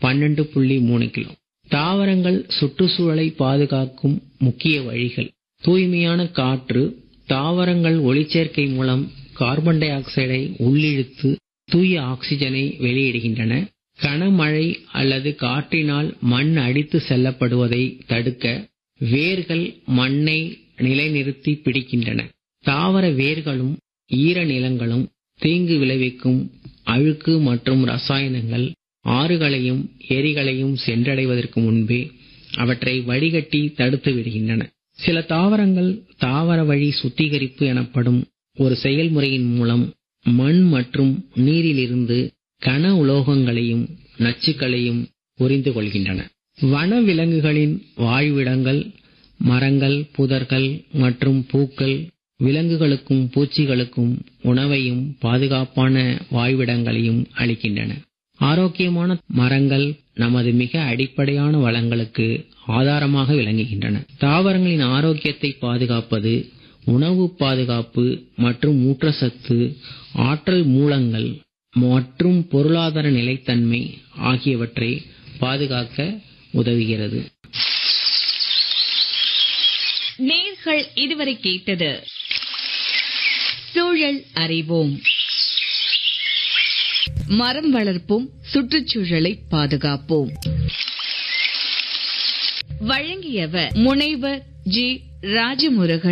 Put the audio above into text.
பன்னெண்டு புள்ளி மூணு கிலோ தாவரங்கள் சுற்றுச்சூழலை பாதுகாக்கும் முக்கிய வழிகள் தூய்மையான காற்று தாவரங்கள் ஒளிச்சேர்க்கை மூலம் கார்பன் டை ஆக்சைடை உள்ளிழுத்து தூய ஆக்சிஜனை வெளியிடுகின்றன கனமழை அல்லது காற்றினால் மண் அடித்து செல்லப்படுவதை தடுக்க வேர்கள் மண்ணை நிலைநிறுத்தி பிடிக்கின்றன தாவர வேர்களும் ஈர நிலங்களும் தீங்கு விளைவிக்கும் அழுக்கு மற்றும் ரசாயனங்கள் ஆறுகளையும் ஏரிகளையும் சென்றடைவதற்கு முன்பே அவற்றை வடிகட்டி தடுத்து விடுகின்றன சில தாவரங்கள் தாவர வழி சுத்திகரிப்பு எனப்படும் ஒரு செயல்முறையின் மூலம் மண் மற்றும் நீரிலிருந்து கன உலோகங்களையும் நச்சுக்களையும் உறிந்து கொள்கின்றன வன விலங்குகளின் வாழ்விடங்கள் மரங்கள் புதர்கள் மற்றும் பூக்கள் விலங்குகளுக்கும் பூச்சிகளுக்கும் உணவையும் பாதுகாப்பான வாழ்விடங்களையும் அளிக்கின்றன ஆரோக்கியமான மரங்கள் நமது மிக அடிப்படையான வளங்களுக்கு ஆதாரமாக விளங்குகின்றன தாவரங்களின் ஆரோக்கியத்தை பாதுகாப்பது உணவு பாதுகாப்பு மற்றும் ஊட்டச்சத்து ஆற்றல் மூலங்கள் மற்றும் பொருளாதார நிலைத்தன்மை ஆகியவற்றை பாதுகாக்க உதவுகிறது நேர்கள் இதுவரை கேட்டது சூழல் அறிவோம் மரம் வளர்ப்போம் சுற்றுச்சூழலை பாதுகாப்போம் வழங்கியவர் முனைவர் ஜி ராஜமுருகன்